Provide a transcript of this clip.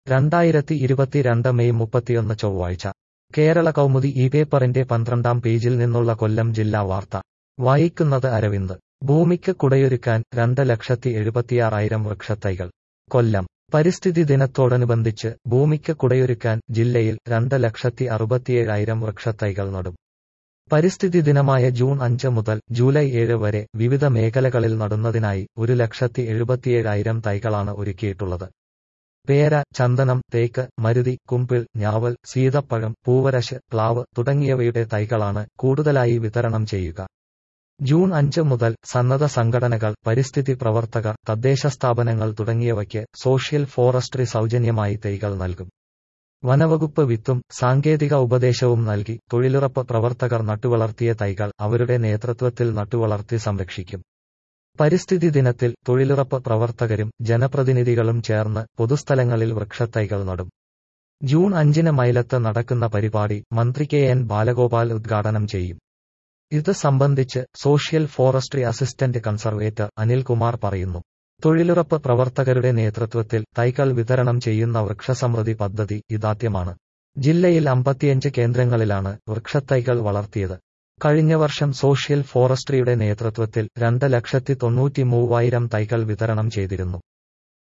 രണ്ടായിരത്തി ഇരുപത്തിരണ്ട് മെയ് മുപ്പത്തിയൊന്ന് ചൊവ്വാഴ്ച കേരള കൗമുദി ഈ പേപ്പറിന്റെ പന്ത്രണ്ടാം പേജിൽ നിന്നുള്ള കൊല്ലം ജില്ലാ വാർത്ത വായിക്കുന്നത് അരവിന്ദ് ഭൂമിക്ക് കുടയൊരുക്കാൻ രണ്ട് ലക്ഷത്തി എഴുപത്തിയാറായിരം വൃക്ഷത്തൈകൾ കൊല്ലം പരിസ്ഥിതി ദിനത്തോടനുബന്ധിച്ച് ഭൂമിക്ക് കുടയൊരുക്കാൻ ജില്ലയിൽ രണ്ട് ലക്ഷത്തി അറുപത്തിയേഴായിരം വൃക്ഷത്തൈകൾ നടും പരിസ്ഥിതി ദിനമായ ജൂൺ അഞ്ച് മുതൽ ജൂലൈ ഏഴ് വരെ വിവിധ മേഖലകളിൽ നടുന്നതിനായി ഒരു ലക്ഷത്തി എഴുപത്തിയേഴായിരം തൈകളാണ് ഒരുക്കിയിട്ടുള്ളത് പേര ചന്ദനം തേക്ക് മരുതി കുമ്പിൾ ഞാവൽ സീതപ്പഴം പൂവരശ് പ്ലാവ് തുടങ്ങിയവയുടെ തൈകളാണ് കൂടുതലായി വിതരണം ചെയ്യുക ജൂൺ അഞ്ച് മുതൽ സന്നദ്ധ സംഘടനകൾ പരിസ്ഥിതി പ്രവർത്തകർ തദ്ദേശ സ്ഥാപനങ്ങൾ തുടങ്ങിയവയ്ക്ക് സോഷ്യൽ ഫോറസ്ട്രി സൗജന്യമായി തൈകൾ നൽകും വനവകുപ്പ് വിത്തും സാങ്കേതിക ഉപദേശവും നൽകി തൊഴിലുറപ്പ് പ്രവർത്തകർ നട്ടുവളർത്തിയ തൈകൾ അവരുടെ നേതൃത്വത്തിൽ നട്ടുവളർത്തി സംരക്ഷിക്കും പരിസ്ഥിതി ദിനത്തിൽ തൊഴിലുറപ്പ് പ്രവർത്തകരും ജനപ്രതിനിധികളും ചേർന്ന് പൊതുസ്ഥലങ്ങളിൽ വൃക്ഷത്തൈകൾ നടും ജൂൺ അഞ്ചിന് മൈലത്ത് നടക്കുന്ന പരിപാടി മന്ത്രി കെ എൻ ബാലഗോപാൽ ഉദ്ഘാടനം ചെയ്യും ഇത് സംബന്ധിച്ച് social forestry assistant conservator Anilkumar പറയുന്നു തൊഴിലുറപ്പ് പ്രവർത്തകരുടെ നേതൃത്വത്തിൽ തൈകൾ വിതരണം ചെയ്യുന്ന വൃക്ഷസമൃദ്ധി പദ്ധതി ഇതാദ്യമാണ് ജില്ലയിൽ അമ്പത്തിയഞ്ച് കേന്ദ്രങ്ങളിലാണ് വൃക്ഷത്തൈകൾ വളർത്തിയത് കഴിഞ്ഞ വർഷം സോഷ്യൽ ഫോറസ്ട്രിയുടെ നേതൃത്വത്തിൽ രണ്ട് ലക്ഷത്തി തൊണ്ണൂറ്റി മൂവായിരം തൈകൾ വിതരണം ചെയ്തിരുന്നു